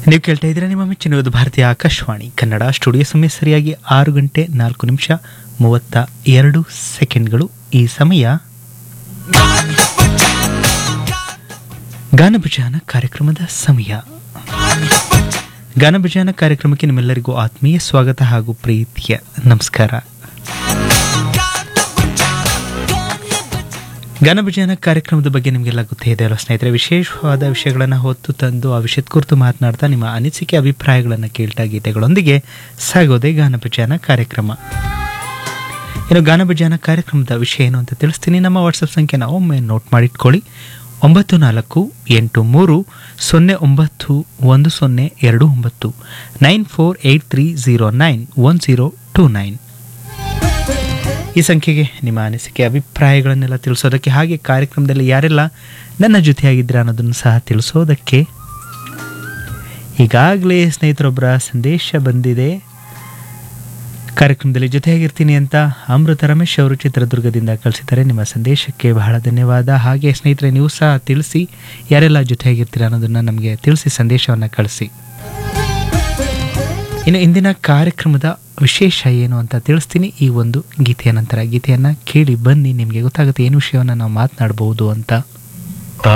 ನೀವು ಕೇಳ್ತಾ ಇದ್ದೀರಾ ನಿಮ್ಮ ಮೆಚ್ಚಿನ ಭಾರತೀಯ ಆಕಾಶವಾಣಿ ಕನ್ನಡ ಸ್ಟುಡಿಯೋ ಸಮಯ ಸರಿಯಾಗಿ ಆರು ಗಂಟೆ ನಾಲ್ಕು ನಿಮಿಷ ಮೂವತ್ತ ಎರಡು ಸೆಕೆಂಡ್ಗಳು ಈ ಸಮಯ ಗಾನಭಜಾನ ಕಾರ್ಯಕ್ರಮದ ಸಮಯ ಗಾನಭಜಾನ ಕಾರ್ಯಕ್ರಮಕ್ಕೆ ನಿಮ್ಮೆಲ್ಲರಿಗೂ ಆತ್ಮೀಯ ಸ್ವಾಗತ ಹಾಗೂ ಪ್ರೀತಿಯ ನಮಸ್ಕಾರ ಗಾನಭಜನ ಕಾರ್ಯಕ್ರಮದ ಬಗ್ಗೆ ನಿಮಗೆಲ್ಲ ಗೊತ್ತೇ ಇದೆ ಅಲ್ವ ಸ್ನೇಹಿತರೆ ವಿಶೇಷವಾದ ವಿಷಯಗಳನ್ನು ಹೊತ್ತು ತಂದು ಆ ವಿಷಯದ ಕುರಿತು ಮಾತನಾಡ್ತಾ ನಿಮ್ಮ ಅನಿಸಿಕೆ ಅಭಿಪ್ರಾಯಗಳನ್ನು ಕೇಳ್ತಾ ಗೀತೆಗಳೊಂದಿಗೆ ಸಾಗೋದೇ ಗಾನಭಜನ ಕಾರ್ಯಕ್ರಮ ಇನ್ನು ಗಾನಭಜನ ಕಾರ್ಯಕ್ರಮದ ವಿಷಯ ಏನು ಅಂತ ತಿಳಿಸ್ತೀನಿ ನಮ್ಮ ವಾಟ್ಸಪ್ ಸಂಖ್ಯೆನ ಒಮ್ಮೆ ನೋಟ್ ಮಾಡಿಟ್ಕೊಳ್ಳಿ ಒಂಬತ್ತು ನಾಲ್ಕು ಎಂಟು ಮೂರು ಸೊನ್ನೆ ಒಂಬತ್ತು ಒಂದು ಸೊನ್ನೆ ಎರಡು ಒಂಬತ್ತು nine four eight three zero nine one zero two nine ಈ ಸಂಖ್ಯೆಗೆ ನಿಮ್ಮ ಅನಿಸಿಕೆ ಅಭಿಪ್ರಾಯಗಳನ್ನೆಲ್ಲ ತಿಳಿಸೋದಕ್ಕೆ ಹಾಗೆ ಕಾರ್ಯಕ್ರಮದಲ್ಲಿ ಯಾರೆಲ್ಲ ನನ್ನ ಜೊತೆಯಾಗಿದ್ದೀರಾ ಅನ್ನೋದನ್ನು ಸಹ ತಿಳಿಸೋದಕ್ಕೆ ಈಗಾಗಲೇ ಸ್ನೇಹಿತರೊಬ್ಬರ ಸಂದೇಶ ಬಂದಿದೆ ಕಾರ್ಯಕ್ರಮದಲ್ಲಿ ಜೊತೆಯಾಗಿರ್ತೀನಿ ಅಂತ ಅಮೃತ ರಮೇಶ್ ಅವರು ಚಿತ್ರದುರ್ಗದಿಂದ ಕಳಿಸಿದ್ದಾರೆ ನಿಮ್ಮ ಸಂದೇಶಕ್ಕೆ ಬಹಳ ಧನ್ಯವಾದ ಹಾಗೆ ಸ್ನೇಹಿತರೆ ನೀವು ಸಹ ತಿಳಿಸಿ ಯಾರೆಲ್ಲ ಜೊತೆಯಾಗಿರ್ತೀರಾ ಅನ್ನೋದನ್ನು ನಮಗೆ ತಿಳಿಸಿ ಸಂದೇಶವನ್ನು ಕಳಿಸಿ ಇನ್ನು ಇಂದಿನ ಕಾರ್ಯಕ್ರಮದ ವಿಶೇಷ ಏನು ಅಂತ ತಿಳಿಸ್ತೀನಿ ಈ ಒಂದು ಗೀತೆಯ ನಂತರ ಗೀತೆಯನ್ನು ಕೇಳಿ ಬನ್ನಿ ನಿಮಗೆ ಗೊತ್ತಾಗುತ್ತೆ ಏನು ವಿಷಯವನ್ನು ನಾವು ಮಾತನಾಡಬಹುದು ಅಂತ